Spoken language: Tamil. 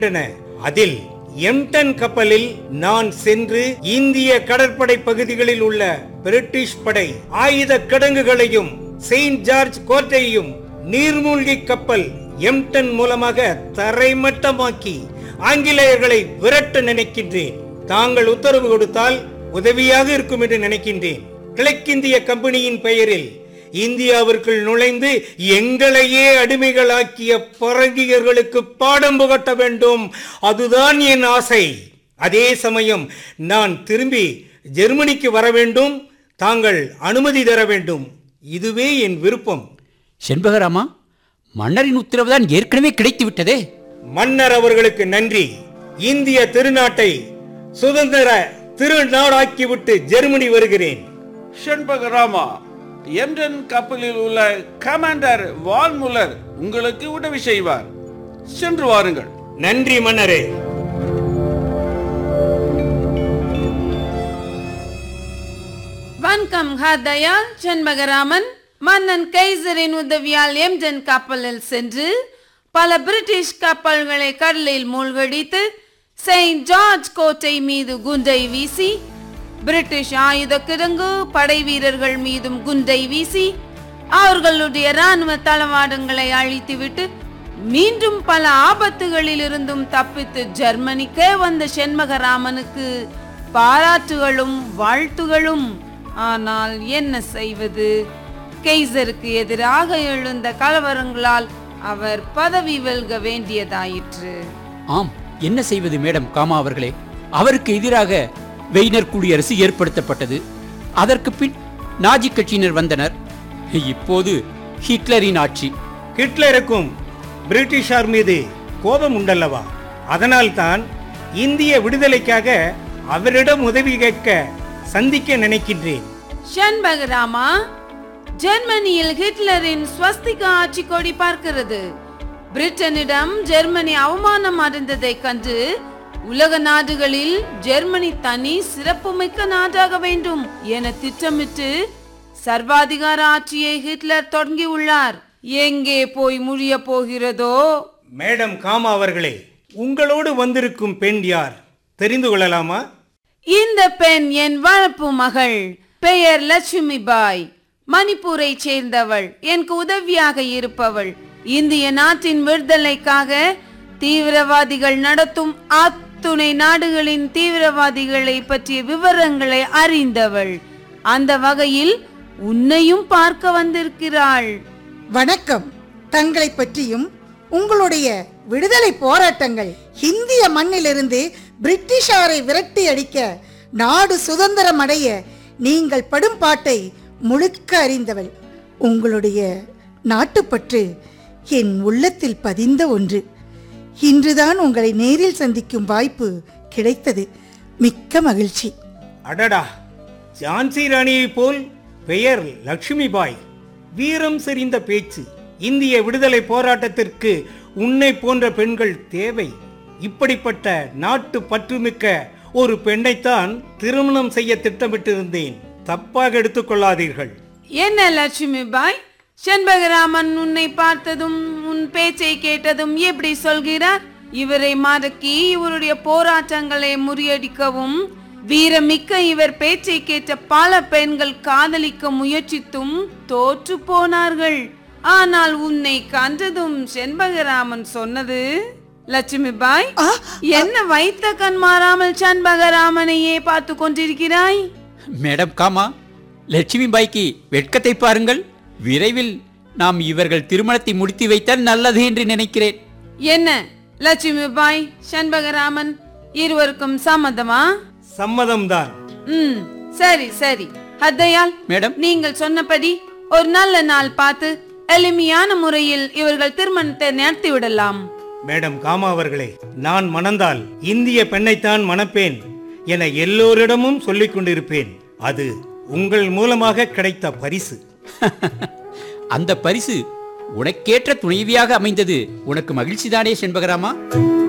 விட்டன. அதில் எம்டன் கப்பலில் நான் சென்று இந்திய கடற்படை பகுதிகளில் உள்ள பிரிட்டிஷ் படை ஆயுத கிடங்குகளையும் செயின்ட் ஜார்ஜ் கோட்டையையும் நீர்மூழ்கி கப்பல் எம்டன் மூலமாக தரைமட்டமாக்கி ஆங்கிலேயர்களை விரட்ட நினைக்கின்றேன் தாங்கள் உத்தரவு கொடுத்தால் உதவியாக இருக்கும் என்று நினைக்கின்றேன் கிழக்கிந்திய கம்பெனியின் பெயரில் இந்தியாவிற்குள் நுழைந்து எங்களையே அடிமைகளாக்கிய பரங்கியர்களுக்கு பாடம் புகட்ட வேண்டும் அதுதான் என் ஆசை அதே சமயம் நான் திரும்பி ஜெர்மனிக்கு வர வேண்டும் தாங்கள் அனுமதி தர வேண்டும் இதுவே என் விருப்பம் செண்பகராமா மன்னரின் உத்தரவுதான் ஏற்கனவே கிடைத்து விட்டதே மன்னர் அவர்களுக்கு நன்றி இந்திய திருநாட்டை சுதந்திர திருநாடாக்கிவிட்டு ஜெர்மனி வருகிறேன் ஷண்பகராமா எம்டன் கப்பலில் உள்ள கமாண்டர் வால்முலர் உங்களுக்கு உதவி செய்வார் சென்று வாருங்கள் நன்றி மன்னரே வணக்கம் ஹர்தயால் செண்பகராமன் மன்னன் கைசரின் உதவியால் எம்டன் கப்பலில் சென்று பல பிரிட்டிஷ் கப்பல்களை கடலில் மூழ்கடித்து செயின்ட் ஜார்ஜ் கோட்டை மீது குண்டை வீசி பிரிட்டிஷ் ஆயுத கிடங்கு படை வீரர்கள் மீதும் குண்டை வீசி அவர்களுடைய ராணுவ தளவாடங்களை அழித்துவிட்டு மீண்டும் பல ஆபத்துகளில் இருந்தும் தப்பித்து ஜெர்மனிக்கே வந்த செண்பகராமனுக்கு பாராட்டுகளும் வாழ்த்துகளும் ஆனால் என்ன செய்வது கெய்சருக்கு எதிராக எழுந்த கலவரங்களால் அவர் பதவி வெல்க வேண்டியதாயிற்று ஆம் என்ன செய்வது மேடம் காமா அவர்களே அவருக்கு எதிராக வெய்னர் குடியரசு ஏற்படுத்தப்பட்டது அதற்கு பின் நாஜி கட்சியினர் வந்தனர் இப்போது ஹிட்லரின் ஆட்சி ஹிட்லருக்கும் பிரிட்டிஷார் மீது கோபம் உண்டல்லவா அதனால்தான் இந்திய விடுதலைக்காக அவரிடம் உதவி கேட்க சந்திக்க நினைக்கின்றேன் ஷண்பகராமா ஜெர்மனியில் ஹிட்லரின் ஸ்வஸ்திக ஆட்சி கொடி பார்க்கிறது பிரிட்டனிடம் ஜெர்மனி அவமானம் அடைந்ததைக் கண்டு உலக நாடுகளில் ஜெர்மனி தனி சிறப்புமிக்க நாடாக வேண்டும் என திட்டமிட்டு சர்வாதிகார ஆட்சியை ஹிட்லர் தொடங்கியுள்ளார் எங்கே போய் முடிய போகிறதோ மேடம் காமா அவர்களே உங்களோடு வந்திருக்கும் பெண் யார் தெரிந்து கொள்ளலாமா இந்த பெண் என் வளர்ப்பு மகள் பெயர் லட்சுமி பாய் மணிப்பூரை சேர்ந்தவள் எனக்கு உதவியாக இருப்பவள் இந்திய நாட்டின் விடுதலைக்காக தீவிரவாதிகள் நடத்தும் அத்துணை நாடுகளின் தீவிரவாதிகளை பற்றிய விவரங்களை அறிந்தவள் அந்த வகையில் உன்னையும் பார்க்க வந்திருக்கிறாள் வணக்கம் தங்களை பற்றியும் உங்களுடைய விடுதலை போராட்டங்கள் இந்திய மண்ணிலிருந்து பிரிட்டிஷாரை விரட்டி அடிக்க நாடு சுதந்திரம் அடைய நீங்கள் படும் பாட்டை முழுக்க அறிந்தவள் உங்களுடைய நாட்டுப்பற்று என் உள்ளத்தில் பதிந்த ஒன்று இன்றுதான் உங்களை நேரில் சந்திக்கும் வாய்ப்பு கிடைத்தது மிக்க மகிழ்ச்சி அடடா ஜான்சி ராணியைப் போல் பெயர் லட்சுமி பாய் வீரம் செறிந்த பேச்சு இந்திய விடுதலை போராட்டத்திற்கு உன்னை போன்ற பெண்கள் தேவை இப்படிப்பட்ட நாட்டு பற்றுமிக்க ஒரு பெண்ணைத்தான் திருமணம் செய்ய திட்டமிட்டிருந்தேன் தப்பாக எடுத்துக்கொள்ளாதீர்கள் என்ன லட்சுமி பாய் செண்பகராமன் உன்னை பார்த்ததும் உன் பேச்சை கேட்டதும் எப்படி சொல்கிறார் இவரை மடக்கி இவருடைய போராட்டங்களை முறியடிக்கவும் வீரமிக்க இவர் பேச்சை கேட்ட பல பெண்கள் காதலிக்க முயற்சித்தும் தோற்று போனார்கள் ஆனால் உன்னை கண்டதும் செண்பகராமன் சொன்னது லட்சுமி பாய் என்ன வைத்த கண் மாறாமல் செண்பகராமனையே பார்த்து கொண்டிருக்கிறாய் மேடம் காமா லட்சுமி பாய்க்கு வெட்கத்தை பாருங்கள் விரைவில் நாம் இவர்கள் திருமணத்தை முடித்து வைத்தால் நல்லது என்று நினைக்கிறேன் என்ன லட்சுமி பாய் சண்பகராமன் இருவருக்கும் சம்மதமா சம்மதம்தான் ம் சரி சரி ஹத்தையால் மேடம் நீங்கள் சொன்னபடி ஒரு நல்ல நாள் பார்த்து எளிமையான முறையில் இவர்கள் திருமணத்தை நடத்தி விடலாம் மேடம் காமா அவர்களே நான் மணந்தால் இந்திய பெண்ணைத்தான் மணப்பேன் என எல்லோரிடமும் சொல்லிக் கொண்டிருப்பேன் அது உங்கள் மூலமாக கிடைத்த பரிசு அந்த பரிசு உனக்கேற்ற துணைவியாக அமைந்தது உனக்கு மகிழ்ச்சிதானே செண்பகராமா